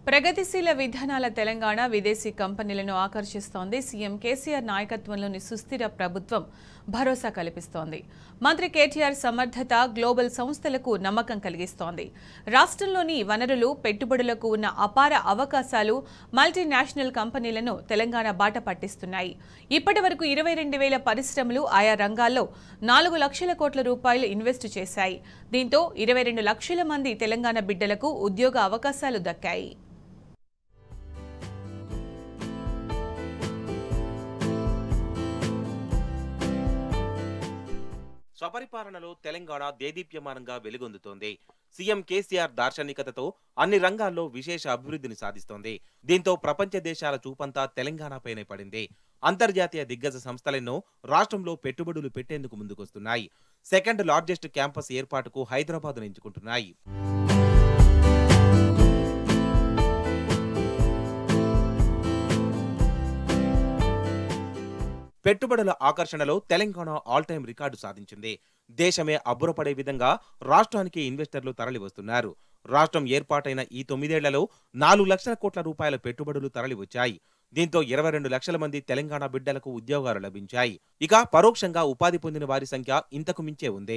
ప్రగతిశీల విధానాల తెలంగాణ విదేశీ కంపెనీలను ఆకర్షిస్తోంది సీఎం కేసీఆర్ నాయకత్వంలోని సుస్థిర ప్రభుత్వం భరోసా కల్పిస్తోంది మంత్రి కేటీఆర్ సమర్థత గ్లోబల్ సంస్థలకు నమ్మకం కలిగిస్తోంది రాష్ట్రంలోని వనరులు పెట్టుబడులకు ఉన్న అపార అవకాశాలు మల్టీనేషనల్ కంపెనీలను తెలంగాణ బాట పట్టిస్తున్నాయి ఇప్పటి వరకు ఇరవై రెండు వేల పరిశ్రమలు ఆయా రంగాల్లో నాలుగు లక్షల కోట్ల రూపాయలు ఇన్వెస్ట్ చేశాయి దీంతో ఇరవై రెండు లక్షల మంది తెలంగాణ బిడ్డలకు ఉద్యోగ అవకాశాలు దక్కాయి స్వపరిపాలనలో తెలంగాణ దేదీప్యమానంగా వెలుగొందుతోంది సీఎం కేసీఆర్ దార్శనికతతో అన్ని రంగాల్లో విశేష అభివృద్ధిని సాధిస్తోంది దీంతో ప్రపంచ దేశాల చూపంతా తెలంగాణపైనే పడింది అంతర్జాతీయ దిగ్గజ సంస్థలెన్నో రాష్ట్రంలో పెట్టుబడులు పెట్టేందుకు ముందుకొస్తున్నాయి సెకండ్ లార్జెస్ట్ క్యాంపస్ ఏర్పాటుకు హైదరాబాద్ ఎంచుకుంటున్నాయి పెట్టుబడుల ఆకర్షణలో తెలంగాణ ఆల్ టైం రికార్డు సాధించింది దేశమే అబ్బురపడే విధంగా రాష్ట్రానికి ఇన్వెస్టర్లు తరలి వస్తున్నారు రాష్ట్రం ఏర్పాటైన ఈ తొమ్మిదేళ్లలో నాలుగు లక్షల కోట్ల రూపాయల పెట్టుబడులు తరలి వచ్చాయి దీంతో ఇరవై రెండు లక్షల మంది తెలంగాణ బిడ్డలకు ఉద్యోగాలు లభించాయి ఇక పరోక్షంగా ఉపాధి పొందిన వారి సంఖ్య ఇంతకు మించే ఉంది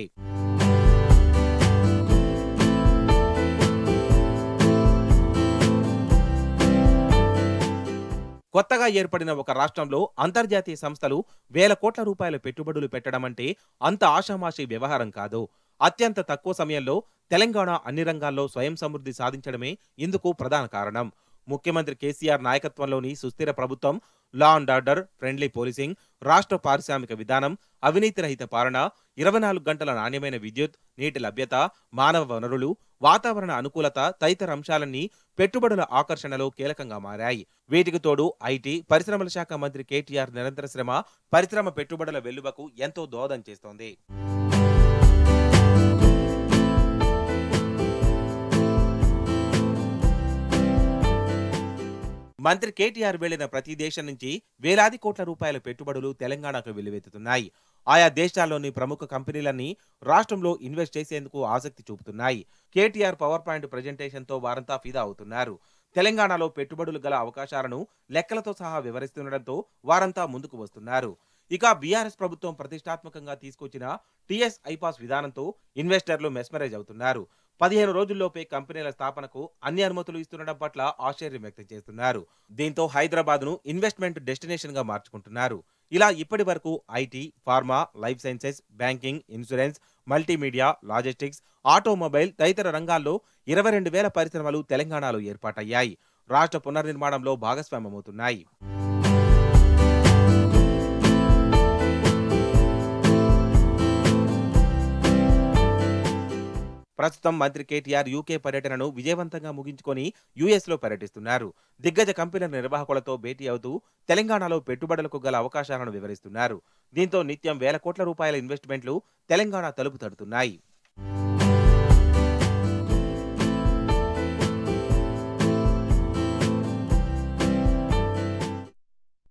కొత్తగా ఏర్పడిన ఒక రాష్ట్రంలో అంతర్జాతీయ సంస్థలు వేల కోట్ల రూపాయల పెట్టుబడులు పెట్టడం అంటే అంత ఆషామాషి వ్యవహారం కాదు అత్యంత తక్కువ సమయంలో తెలంగాణ అన్ని రంగాల్లో స్వయం సమృద్ధి సాధించడమే ఇందుకు ప్రధాన కారణం ముఖ్యమంత్రి కేసీఆర్ నాయకత్వంలోని సుస్థిర ప్రభుత్వం law and order friendly policing రాష్ట్ర పారిశ్రామిక విధానం అవినీతి రహిత పాలన ఇరవై నాలుగు గంటల నాణ్యమైన విద్యుత్ నీటి లభ్యత మానవ వనరులు వాతావరణ అనుకూలత తదితర అంశాలన్నీ పెట్టుబడుల ఆకర్షణలో కీలకంగా మారాయి వీటికి తోడు ఐటీ పరిశ్రమల శాఖ మంత్రి కేటీఆర్ నిరంతర శ్రమ పరిశ్రమ పెట్టుబడుల వెల్లువకు ఎంతో దోహదం చేస్తోంది మంత్రి కేటీఆర్ వెళ్లిన ప్రతి దేశం నుంచి వేలాది కోట్ల రూపాయల పెట్టుబడులు తెలంగాణకు వెల్లువెత్తుతున్నాయి ఆయా దేశాల్లోని ప్రముఖ కంపెనీలన్నీ రాష్ట్రంలో ఇన్వెస్ట్ చేసేందుకు ఆసక్తి చూపుతున్నాయి కేటీఆర్ పవర్ పాయింట్ ప్రజెంటేషన్తో వారంతా ఫిదా అవుతున్నారు తెలంగాణలో పెట్టుబడులు గల అవకాశాలను లెక్కలతో సహా వివరిస్తుండటంతో వారంతా ముందుకు వస్తున్నారు ఇక బీఆర్ఎస్ ప్రభుత్వం ప్రతిష్టాత్మకంగా తీసుకొచ్చిన టీఎస్ ఐపాస్ విధానంతో ఇన్వెస్టర్లు మెస్మరైజ్ అవుతున్నారు పదిహేను రోజుల్లోపే కంపెనీల స్థాపనకు అన్ని అనుమతులు ఇస్తుండడం పట్ల ఆశ్చర్యం వ్యక్తం చేస్తున్నారు దీంతో హైదరాబాద్ ను ఇన్వెస్ట్మెంట్ డెస్టినేషన్ గా మార్చుకుంటున్నారు ఇలా ఇప్పటి వరకు IT pharma life sciences banking insurance multimedia logistics automobile తదితర రంగాల్లో ఇరవై రెండు వేల పరిశ్రమలు తెలంగాణలో ఏర్పాటయ్యాయి రాష్ట్ర పునర్నిర్మాణంలో భాగస్వామ్యమవుతున్నాయి ప్రస్తుతం మంత్రి కేటీఆర్ యూకే పర్యటనను విజయవంతంగా ముగించుకొని యుఎస్ లో పర్యటిస్తున్నారు దిగ్గజ కంపెనీల నిర్వాహకులతో భేటీ అవుతూ తెలంగాణలో పెట్టుబడులకు గల అవకాశాలను వివరిస్తున్నారు దీంతో నిత్యం వేల కోట్ల రూపాయల ఇన్వెస్ట్మెంట్లు తెలంగాణ తలుపు తడుతున్నాయి